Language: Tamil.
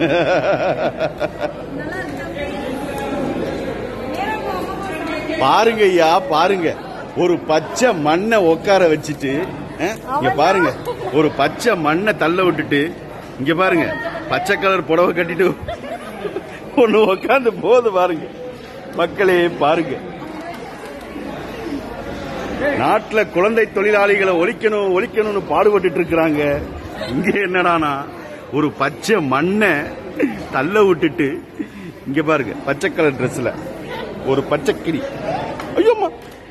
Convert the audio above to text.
பாருங்க ஐயா பாருங்க ஒரு பச்சை மண்ணை உட்கார வச்சுட்டு அஹ், இங்க பாருங்க ஒரு பச்சை மண்ணை தள்ள விட்டுட்டு இங்க பாருங்க பச்சை கலர் புடவை கட்டிட்டு ஒண்ணு உட்காந்து போது பாருங்க மக்களே பாருங்க நாட்டுல குழந்தை தொழிலாளிகளை ஒழிக்கணும் ஒழிக்கணும்னு பாடுபட்டு இருக்கிறாங்க இங்க என்னடானா ஒரு பச்சை மண்ணை தள்ள விட்டுட்டு இங்க பாருங்க பச்சை கலர் ட்ரெஸ்ல ஒரு பச்சை கிளி ஐயோம்மா